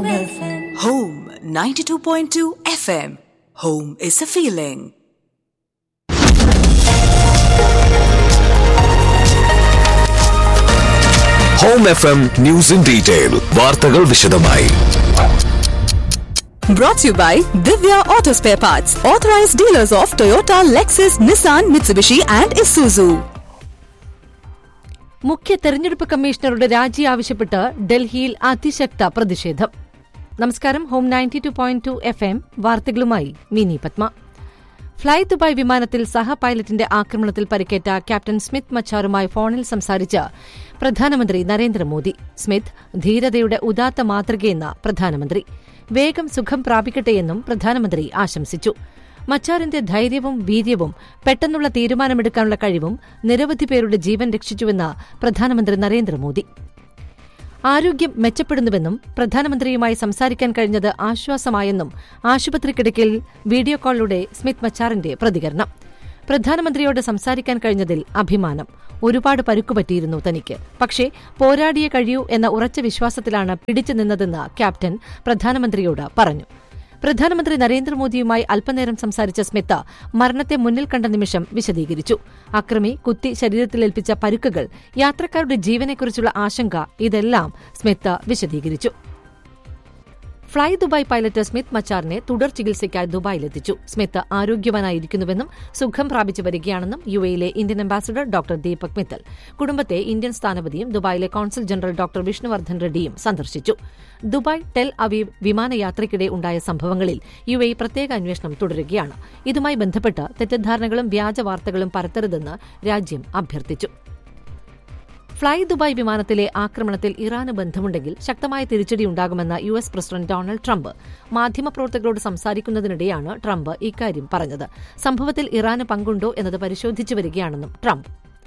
Home FM. Home 92.2 FM. Home is a feeling. Home F M news in detail വാർത്തകൾ വിശദമായി Brought to you by Divya Auto Spare Parts, authorized dealers of Toyota, Lexus, Nissan, Mitsubishi, and Isuzu. മുഖ്യ തെരഞ്ഞെടുപ്പ് കമ്മീഷണറുടെ രാജി ആവശ്യപ്പെട്ട് ഡൽഹിയിൽ അതിശക്ത പ്രതിഷേധം നമസ്കാരം home ninety two point two F M വാർത്തകളുമായി മിനി പത്മ ഫ്ളൈ ദുബായ് വിമാനത്തിൽ സഹ പൈലറ്റിന്റെ ആക്രമണത്തിൽ പരിക്കേറ്റ ക്യാപ്റ്റൻ സ്മിത്ത് മച്ചാറുമായി ഫോണിൽ സംസാരിച്ച് പ്രധാനമന്ത്രി നരേന്ദ്രമോദി സ്മിത്ത് ധീരതയുടെ ഉദാത്ത മാതൃകയെന്ന പ്രധാനമന്ത്രി വേഗം സുഖം പ്രാപിക്കട്ടെയെന്നും പ്രധാനമന്ത്രി ആശംസിച്ചു മച്ചാറിന്റെ ധൈര്യവും വീര്യവും പെട്ടെന്നുള്ള തീരുമാനമെടുക്കാനുള്ള കഴിവും നിരവധി പേരുടെ ജീവൻ രക്ഷിച്ചുവെന്ന് പ്രധാനമന്ത്രി നരേന്ദ്രമോദി ആരോഗ്യം മെച്ചപ്പെടുന്നുവെന്നും പ്രധാനമന്ത്രിയുമായി സംസാരിക്കാൻ കഴിഞ്ഞത് ആശ്വാസമായെന്നും ആശുപത്രി കിടക്കയിൽ വീഡിയോ കോളിലൂടെ സ്മിത്ത് മച്ചാറിന്റെ പ്രതികരണം പ്രധാനമന്ത്രിയോട് സംസാരിക്കാൻ കഴിഞ്ഞതിൽ അഭിമാനം ഒരുപാട് പരുക്കുപറ്റിയിരുന്നു തനിക്ക് പക്ഷേ പോരാടിയേ കഴിയൂ എന്ന ഉറച്ച വിശ്വാസത്തിലാണ് പിടിച്ചു നിന്നതെന്ന് ക്യാപ്റ്റൻ പ്രധാനമന്ത്രിയോട് പറഞ്ഞു പ്രധാനമന്ത്രി നരേന്ദ്രമോദിയുമായി അല്പനേരം സംസാരിച്ച സ്മിത്ത മരണത്തെ മുന്നിൽ കണ്ട നിമിഷം വിശദീകരിച്ചു അക്രമി കുത്തി ശരീരത്തിലേൽപ്പിച്ച പരുക്കുകൾ യാത്രക്കാരുടെ ജീവനെക്കുറിച്ചുള്ള ആശങ്ക ഇതെല്ലാം സ്മിത്ത വിശദീകരിച്ചു ഫ്ളൈ ദുബായ് പൈലറ്റ് സ്മിത്ത് മച്ചാറിനെ തുടർ ചികിത്സയ്ക്കായി ദുബായിലെത്തിച്ചു സ്മിത്ത് ആരോഗ്യവാനായിരിക്കുന്നുവെന്നും സുഖം പ്രാപിച്ചു വരികയാണെന്നും യു എയിലെ Indian ambassador doctor Deepak Mittal കുടുംബത്തെ ഇന്ത്യൻ സ്ഥാനപതിയും ദുബായിലെ കോൺസുൽ ജനറൽ ഡോക്ടർ വിഷ്ണുവർദ്ധൻ റെഡ്ഡിയും സന്ദർശിച്ചു ദുബായ് ടെൽ അവീവ് വിമാനയാത്രയ്ക്കിടെ ഉണ്ടായ സംഭവങ്ങളിൽ യു എ പ്രത്യേക അന്വേഷണം തുടരുകയാണ് ഇതുമായി ബന്ധപ്പെട്ട് തെറ്റിദ്ധാരണകളും വ്യാജ വാർത്തകളും പരത്തരുതെന്ന് രാജ്യം അഭ്യർത്ഥിച്ചു ഫ്ളൈ ദുബായ് വിമാനത്തിലെ ആക്രമണത്തിൽ ഇറാന് ബന്ധമുണ്ടെങ്കിൽ ശക്തമായ തിരിച്ചടിയുണ്ടാകുമെന്ന് U S president Donald Trump മാധ്യമപ്രവർത്തകരോട് സംസാരിക്കുന്നതിനിടെയാണ് ട്രംപ് ഇക്കാര്യം പറഞ്ഞത് സംഭവത്തിൽ ഇറാന് പങ്കുണ്ടോ എന്നത് പരിശോധിച്ചു വരികയാണെന്നും ട്രംപ്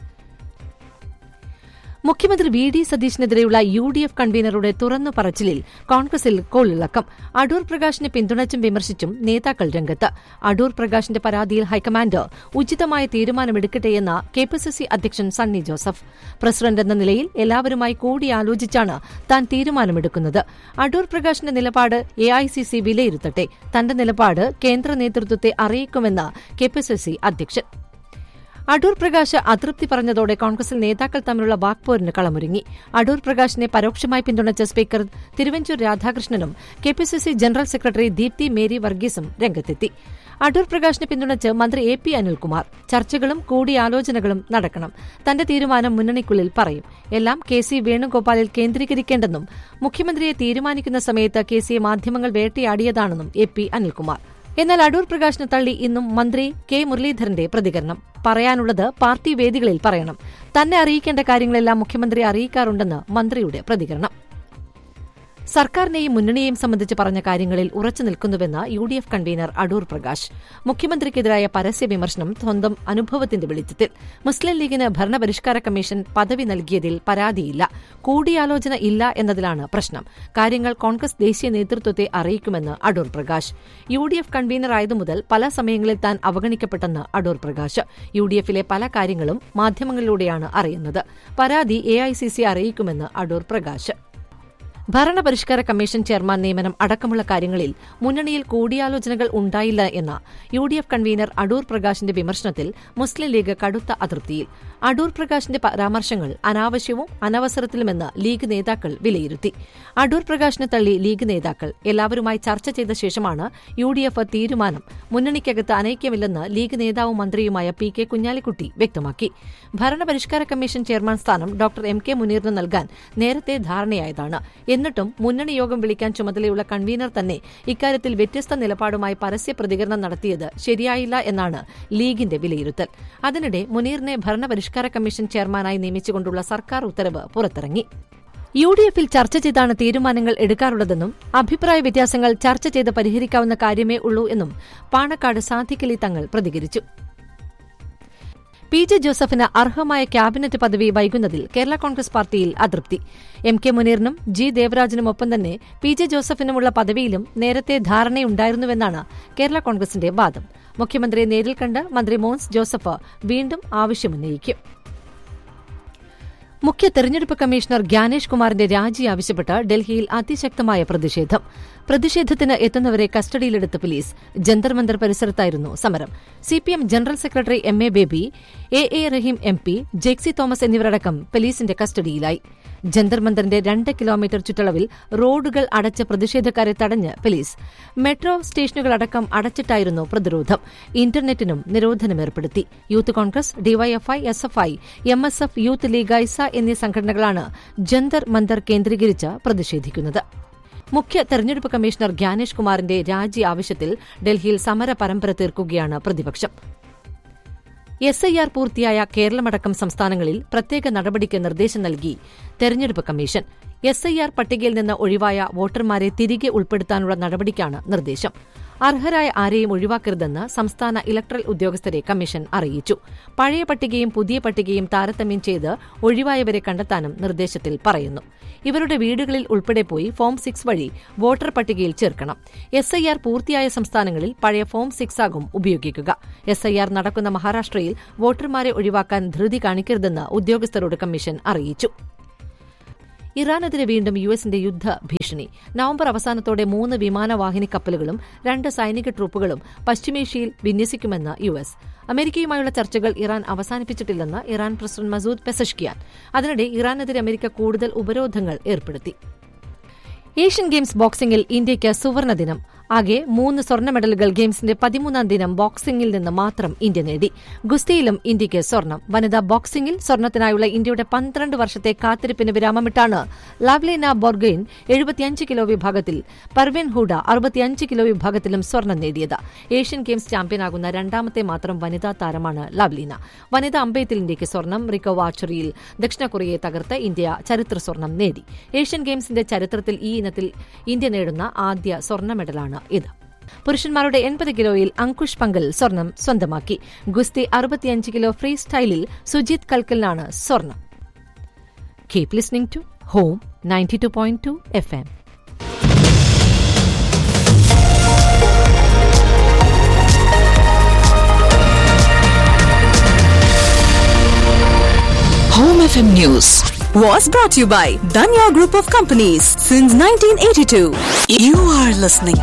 മുഖ്യമന്ത്രി വി ഡി സതീശിനെതിരെയുള്ള യു ഡി എഫ് കൺവീനറുടെ തുറന്നു പറച്ചിലിൽ കോൺഗ്രസിൽ കോളിളക്കം അടൂർ പ്രകാശിനെ പിന്തുണച്ചും വിമർശിച്ചും നേതാക്കൾ രംഗത്ത് അടൂർ പ്രകാശിന്റെ പരാതിയിൽ ഹൈക്കമാൻഡ് ഉചിതമായ തീരുമാനമെടുക്കട്ടെയെന്ന കെ പി സി സി അധ്യക്ഷൻ സണ്ണി ജോസഫ് പ്രസിഡന്റ് എന്ന നിലയിൽ എല്ലാവരുമായി കൂടിയാലോചിച്ചാണ് താൻ തീരുമാനമെടുക്കുന്നത് അടൂർ പ്രകാശിന്റെ നിലപാട് എ ഐ സി സി വിലയിരുത്തട്ടെ തന്റെ നിലപാട് കേന്ദ്ര നേതൃത്വത്തെ അറിയിക്കുമെന്ന് കെ പി സി സി അധ്യക്ഷൻ അടൂർ പ്രകാശ് അതൃപ്തി പറഞ്ഞതോടെ കോൺഗ്രസിൽ നേതാക്കൾ തമ്മിലുള്ള വാക്പോരിന് കളമൊരുങ്ങി അടൂർ പ്രകാശിനെ പരോക്ഷമായി പിന്തുണച്ച സ്പീക്കർ തിരുവഞ്ചൂർ രാധാകൃഷ്ണനും K P C C general secretary Deepthi Mary വർഗീസും രംഗത്തെത്തി അടൂർ പ്രകാശിനെ പിന്തുണച്ച് മന്ത്രി എ പി അനിൽകുമാർ ചർച്ചകളും കൂടിയാലോചനകളും നടക്കണം തന്റെ തീരുമാനം മുന്നണിക്കുള്ളിൽ പറയും എല്ലാം കെ സി വേണുഗോപാലിൽ കേന്ദ്രീകരിക്കേണ്ടെന്നും മുഖ്യമന്ത്രിയെ തീരുമാനിക്കുന്ന സമയത്ത് കെ സിയെ മാധ്യമങ്ങൾ വേട്ടയാടിയതാണെന്നും എ പി അനിൽകുമാർ എന്നാൽ അടൂർ പ്രകാശിനെ തള്ളി ഇന്നും മന്ത്രി കെ മുരളീധരന്റെ പ്രതികരണം പറയാനുള്ളത് പാർട്ടി വേദികളിൽ പറയണം തന്നെ അറിയിക്കേണ്ട കാര്യങ്ങളെല്ലാം മുഖ്യമന്ത്രി അറിയിക്കാറുണ്ടെന്ന് മന്ത്രിയുടെ പ്രതികരണം സർക്കാരിനെയും മുന്നണിയെയും സംബന്ധിച്ച് പറഞ്ഞ കാര്യങ്ങളിൽ ഉറച്ചു നിൽക്കുന്നുവെന്ന് U D F convener Adoor Prakash മുഖ്യമന്ത്രിക്കെതിരായ പരസ്യ വിമർശനം സ്വന്തം അനുഭവത്തിന്റെ വെളിച്ചത്തിൽ മുസ്ലിം ലീഗിന് ഭരണപരിഷ്കാര കമ്മീഷൻ പദവി നൽകിയതിൽ പരാതിയില്ല കൂടിയാലോചന ഇല്ല എന്നതിലാണ് പ്രശ്നം കാര്യങ്ങൾ കോൺഗ്രസ് ദേശീയ നേതൃത്വത്തെ അറിയിക്കുമെന്ന് Adoor Prakash U D F കൺവീനറായതു മുതൽ പല സമയങ്ങളിൽ താൻ അവഗണിക്കപ്പെട്ടെന്ന് അടൂർ പ്രകാശ് യു ഡി എഫിലെ പല കാര്യങ്ങളും മാധ്യമങ്ങളിലൂടെയാണ് അറിയുന്നത് പരാതി എ ഐ സി സി അറിയിക്കുമെന്ന് അടൂർ പ്രകാശ് ഭരണപരിഷ്കാര കമ്മീഷൻ ചെയർമാൻ നിയമനം അടക്കമുള്ള കാര്യങ്ങളിൽ മുന്നണിയിൽ കൂടിയാലോചനകൾ ഉണ്ടായില്ല എന്ന U D F convener Adoor പ്രകാശിന്റെ വിമർശനത്തിൽ മുസ്ലിം ലീഗ് കടുത്ത അതൃപ്തിയിൽ അടൂർ പ്രകാശിന്റെ പരാമർശങ്ങൾ അനാവശ്യവും അനവസരത്തിലുമെന്ന് ലീഗ് നേതാക്കൾ വിലയിരുത്തി അടൂർ പ്രകാശിനെ തള്ളി ലീഗ് നേതാക്കൾ എല്ലാവരുമായി ചർച്ച ചെയ്ത ശേഷമാണ് യു ഡി എഫ് തീരുമാനം മുന്നണിക്കകത്ത് അനൈക്യമില്ലെന്ന് ലീഗ് നേതാവും മന്ത്രിയുമായ പി കെ കുഞ്ഞാലിക്കുട്ടി വ്യക്തമാക്കി ഭരണപരിഷ്കാര കമ്മീഷൻ ചെയർമാൻ സ്ഥാനം ഡോക്ടർ എം കെ മുനീറിന് നൽകാൻ നേരത്തെ ധാരണയായതാണ് എന്നിട്ടും മുന്നണി യോഗം വിളിക്കാൻ ചുമതലയുള്ള കൺവീനർ തന്നെ ഇക്കാര്യത്തിൽ വ്യത്യസ്ത നിലപാടുമായി പരസ്യ പ്രതികരണം നടത്തിയത് ശരിയായില്ല എന്നാണ് ലീഗിന്റെ വിലയിരുത്തൽ അതിനിടെ മുനീറിനെ ഭരണപരിഷ്കാര കമ്മീഷൻ ചെയർമാനായി നിയമിച്ചുകൊണ്ടുള്ള സർക്കാർ ഉത്തരവ് പുറത്തിറങ്ങി യു ഡി എഫിൽ ചർച്ച ചെയ്താണ് തീരുമാനങ്ങൾ എടുക്കാറുള്ളതെന്നും അഭിപ്രായ വ്യത്യാസങ്ങൾ ചർച്ച ചെയ്ത് പരിഹരിക്കാവുന്ന കാര്യമേ ഉള്ളൂ എന്നും പാണക്കാട് സാധിക്കലി തങ്ങൾ പ്രതികരിച്ചു പി ജെ ജോസഫിന് അർഹമായ ക്യാബിനറ്റ് പദവി വൈകുന്നതിൽ കേരള കോൺഗ്രസ് പാർട്ടിയിൽ അതൃപ്തി എം കെ മുനീറിനും ജി ദേവരാജനുമൊപ്പം തന്നെ പി ജെ ജോസഫിനുമുള്ള പദവിയിലും നേരത്തെ ധാരണയുണ്ടായിരുന്നുവെന്നാണ് കേരള കോൺഗ്രസിന്റെ വാദം മുഖ്യമന്ത്രിയെ നേരിൽ കണ്ട് മന്ത്രി മോൻസ് ജോസഫ് വീണ്ടും ആവശ്യമുന്നയിക്കും മുഖ്യ തെരഞ്ഞെടുപ്പ് കമ്മീഷണർ ഗ്യാനേഷ് കുമാറിന്റെ രാജി ആവശ്യപ്പെട്ട് ഡൽഹിയിൽ അതിശക്തമായ പ്രതിഷേധം പ്രതിഷേധത്തിന് എത്തുന്നവരെ കസ്റ്റഡിയിലെടുത്ത പോലീസ് ജന്തർ മന്ദർ പരിസരത്തായിരുന്നു സമരം CPM general secretary M A Baby A A Rahim M P Jexy Thomas എന്നിവരടക്കം പോലീസിന്റെ കസ്റ്റഡിയിലായി ജന്തർ മന്ദറിന്റെ രണ്ട് കിലോമീറ്റർ ചുറ്റളവിൽ റോഡുകൾ അടച്ച പ്രതിഷേധക്കാരെ തടഞ്ഞ് പോലീസ് മെട്രോ സ്റ്റേഷനുകളടക്കം അടച്ചിട്ടായിരുന്നു പ്രതിരോധം ഇന്റർനെറ്റിനും നിരോധനം ഏർപ്പെടുത്തി youth Congress DYFI S F I M S F youth league AISA എന്നീ സംഘടനകളാണ് ജന്തർ മന്ദർ കേന്ദ്രീകരിച്ച് പ്രതിഷേധിക്കുന്നത് മുഖ്യ തെരഞ്ഞെടുപ്പ് കമ്മീഷണർ ഗ്യാനേഷ് കുമാറിന്റെ രാജി ആവശ്യത്തിൽ ഡൽഹിയിൽ സമര പരമ്പര തീർക്കുകയാണ് പ്രതിപക്ഷം എസ് ഐ ആർ പൂർത്തിയായ കേരളമടക്കം സംസ്ഥാനങ്ങളിൽ പ്രത്യേക നടപടിക്ക് നിർദ്ദേശം നൽകി തെരഞ്ഞെടുപ്പ് കമ്മീഷൻ എസ് ഐ ആർ പട്ടികയിൽ നിന്ന് ഒഴിവായ വോട്ടർമാരെ തിരികെ ഉൾപ്പെടുത്താനുള്ള നടപടിക്കാണ് നിർദ്ദേശം അർഹരായ ആരെയും ഒഴിവാക്കരുതെന്ന് സംസ്ഥാന ഇലക്ട്രൽ ഉദ്യോഗസ്ഥരെ കമ്മീഷൻ അറിയിച്ചു പഴയ പട്ടികയും പുതിയ പട്ടികയും താരതമ്യം ചെയ്ത് ഒഴിവായവരെ കണ്ടെത്താനും നിർദ്ദേശത്തിൽ പറയുന്നു ഇവരുടെ വീടുകളിൽ ഉൾപ്പെടെ പോയി ഫോം സിക്സ് വഴി വോട്ടർ പട്ടികയിൽ ചേർക്കണം എസ് ഐ ആർ പൂർത്തിയായ സംസ്ഥാനങ്ങളിൽ പഴയ ഫോം സിക്സ് ആകും ഉപയോഗിക്കുക എസ് ഐ ആർ നടക്കുന്ന മഹാരാഷ്ട്രയിൽ വോട്ടർമാരെ ഒഴിവാക്കാൻ ധൃതി കാണിക്കരുതെന്ന് ഉദ്യോഗസ്ഥരോട് കമ്മീഷൻ അറിയിച്ചു ഇറാനെതിരെ വീണ്ടും യു എസിന്റെ യുദ്ധ ഭീഷണി നവംബർ അവസാനത്തോടെ മൂന്ന് വിമാനവാഹിനി കപ്പലുകളും രണ്ട് സൈനിക ട്രൂപ്പുകളും പശ്ചിമേഷ്യയിൽ വിന്യസിക്കുമെന്ന് യു എസ് അമേരിക്കയുമായുള്ള ചർച്ചകൾ ഇറാൻ അവസാനിപ്പിച്ചിട്ടില്ലെന്ന് ഇറാൻ പ്രസിഡന്റ് മസൂദ് പെസഷ്കിയാൻ അതിനിടെ ഇറാനെതിരെ അമേരിക്ക കൂടുതൽ ഉപരോധങ്ങൾ ഏർപ്പെടുത്തി ഏഷ്യൻ ഗെയിംസ് ബോക്സിംഗിൽ ഇന്ത്യയ്ക്ക് സുവർണ ദിനം ആകെ മൂന്ന് സ്വർണ്ണ മെഡലുകൾ ഗെയിംസിന്റെ പതിമൂന്നാം ദിനം ബോക്സിംഗിൽ നിന്ന് മാത്രം ഇന്ത്യ നേടി ഗുസ്തിയിലും ഇന്ത്യയ്ക്ക് സ്വർണം വനിതാ ബോക്സിംഗിൽ സ്വർണത്തിനായുള്ള ഇന്ത്യയുടെ പന്ത്രണ്ട് വർഷത്തെ കാത്തിരിപ്പിന് വിരാമമിട്ടാണ് ലാവ്ലേന ബോർഗെയിൻ എഴുപത്തിയഞ്ച് കിലോ വിഭാഗത്തിൽ പർവീൻ ഹൂഡ അറുപത്തിയഞ്ച് കിലോ വിഭാഗത്തിലും സ്വർണം നേടിയത് ഏഷ്യൻ ഗെയിംസ് ചാമ്പ്യനാകുന്ന രണ്ടാമത്തെ മാത്രം വനിതാ താരമാണ് ലാവ്ലീന വനിതാ അമ്പയത്തിൽ ഇന്ത്യയ്ക്ക് സ്വർണം റിക്കോ ആർച്ചറിയിൽ ദക്ഷിണ കൊറിയയെ തകർത്ത് ഇന്ത്യ ചരിത്ര സ്വർണം നേടി ഏഷ്യൻ ഗെയിംസിന്റെ ചരിത്രത്തിൽ ഈ ഇനത്തിൽ ഇന്ത്യ നേടുന്ന ആദ്യ സ്വർണ്ണ മെഡലാണ് ഇത് പുരുഷന്മാരുടെ എൺപത് കിലോയിൽ അങ്കുഷ് പങ്കൽ സ്വർണം സ്വന്തമാക്കി ഗുസ്തി അറുപത്തിയഞ്ച് കിലോ ഫ്രീ സ്റ്റൈലിൽ സുജിത് കൽക്കലിനാണ് സ്വർണം keep listening to home ninety two point two F M Home FM News was brought to you by Danya Group of Companies since 1982. You are listening